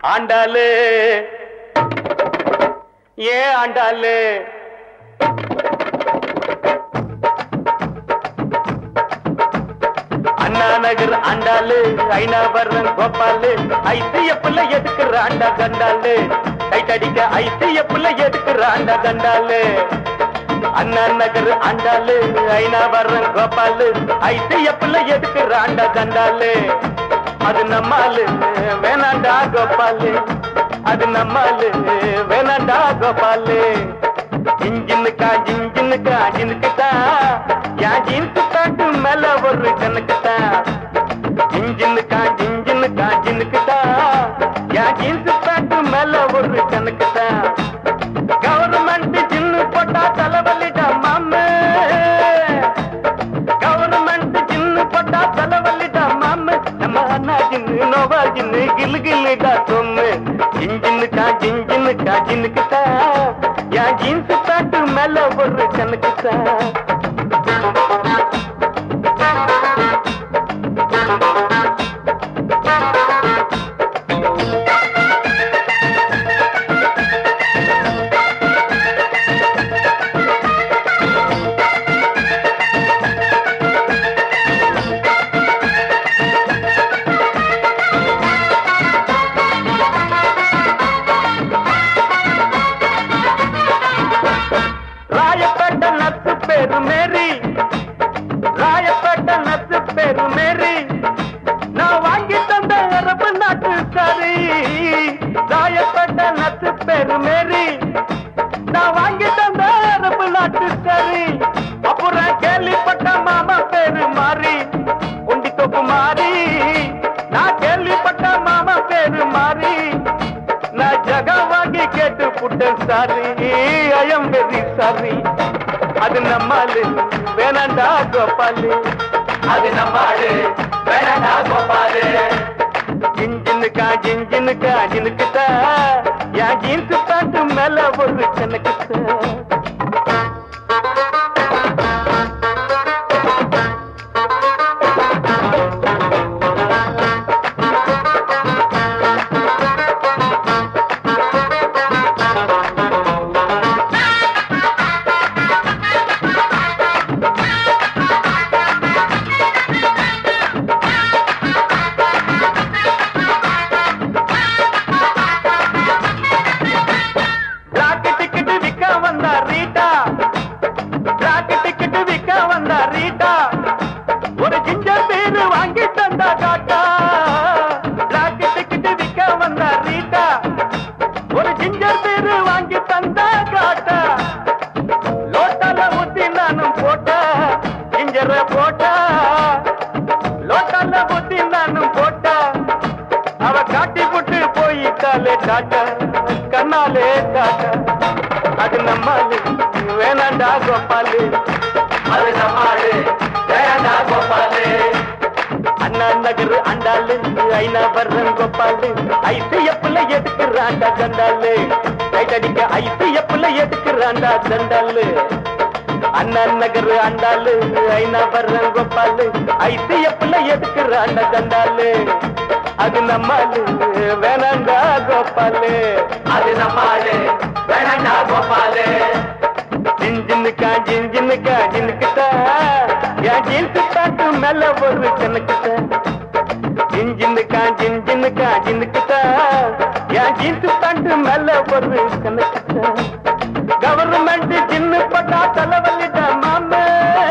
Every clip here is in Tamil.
ஆண்டாளு ஏன் ஆண்டாளு அண்ணா நகர் ஆண்டாளு ஐநாவரன் கோபாலு ஐசிஎஃப்ல எதுக்குற ஆண்டா கண்டாளு டைட் அடிக்க ஐசிஎஃப்ல எதுக்குற ஆண்டா கண்டாளு அண்ணா நகர் ஆண்டாளு ஐநாவரன் கோபாலு ஐசிஎஃப்ல எதுக்குற ஆண்டா கண்டாளு அது நம்மாலு வேணாண்டா கோபாலு அது நம்மாலு வேணாண்டா கோபாலு இன்ஜினுக்கா ஜின்ஜினுக்கா ஜினுக்குதா என் ஜீன்ஸ் பேண்ட் மேல ஒரு கணக்குதா இன்ஜினுக்கா ஜின்ஜினுக்கா ஜினுக்குதா என் ஜீன்ஸ் பேண்ட் மேல ஒரு கணக்குதா கவர்மெண்ட் ஜின்னு போட்டா தலைவலிடா மாமே கவர்மெண்ட் ஜின்னு போட்டா தலைவலிடா மாமே நம்ம அண்ணா ஜின்னு நோவா ஜின்னு கிலு கிலுடா சொம்மு இன்ஜினுக்கா ஜின்ஜினுக்கா ஜினுக்குதா என் ஜீன்ஸ் பேண்ட் மேல ஒரு கணக்குதா ராயப்பேட்ட நத்து பேரு மேரி ராயப்பேட்ட நத்து பேரு மேரி நான் வாங்கி தந்த அரபு நாட்டு சாரி ராயப்பேட்ட நத்து பேரு மேரி நான் வாங்கி தந்த அரபு நாட்டு சாரி அப்புறம் கேள்விப்பட்ட மாமா பேரு மாறி உண்டி தொப்பு மாறி நான் கேள்விப்பட்ட மாமா பேரு மாறி நான் ஜகா வாங்கி கேட்டு புட்டேன் சாரி ஐயம் வெரி சாரி அது நம்மாலு வேணாண்டா கோபாலு அது நம்மாலு வேணாண்டா கோபாலு ஜின்ஜினுக்கா ஜின்ஜினுக்கா ஜினுக்குதா என் ஜீன்ஸ் பேண்ட் மேல ஒரு கணக்குதா பிளாக் டிக்கெட் விற்க வந்தா ரீட்டா பிளாக் டிக்கெட் விற்க வந்தா ரீட்டா ஒரு ஜிஞ்சர் பேரு வாங்கி தந்தா காட்டா பிளாக் டிக்கெட் விற்க வந்தா ரீட்டா ஒரு ஜிஞ்சர் பேரு வாங்கி தந்தா காட்டா லோட்டால ஊத்தி நானும் போட்டா ஜிஞ்சர போட்டா லோட்டால ஊத்தி நானும் போட்டா அவ காட்டி விட்டு போயிட்டாலே டாட்டா கண்ணாலே டாட்டா அது நம்மாலு வேணாண்டா கோபாலு அது நம்மாலு வேணாண்டா கோபாலு அண்ணா நகர் அண்டாலு ஐநா வர்றன் கோபாலு ஐசிஎஃப்ல எதுக்குறாண்டா கண்டாலு லைட் அடிக்க ஐசிஎஃப்ல எதுக்குறாண்டா தண்டாலு அண்ணா நகர் அண்டாலு ஐநா வர்றன் கோபாலு ஐசிஎஃப்ல எதுக்குறாண்டா கண்டாலு அது நம்மாலு வேணாண்டா கோபாலு அது நம்மாலு வேணாண்டா கோபாலு ஜின்ஜினுக்கா ஜின்ஜினுக்கா ஜினுக்குதா என் ஜீன்ஸ் பேண்ட் மேல ஒரு கணக்குதா ஜின்ஜினுக்கா ஜின்ஜினுக்கா ஜினுக்குதா என் ஜீன்ஸ் பேண்ட் மேல ஒரு கணக்குதா கவர்மெண்ட் ஜின்னு பட்டா தலைவலிடா மாமே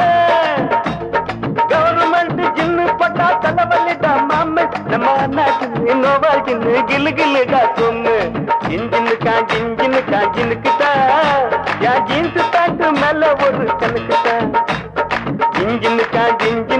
கவர்மெண்ட் ஜின்னு பட்டா தலைவலிடா மாமே நம்ம நாட்டு நோவா ஜின்னு கிலு கிலுடா சொன்னு ஜின்ஜினுக்கா ஜின்ஜினுக்கா ஜினுக்குதா என் ஜீன்ஸ் பேண்ட் மேல ஒரு கணக்குதா ஜின்ஜினுக்கா ஜின்ஜினுக்கா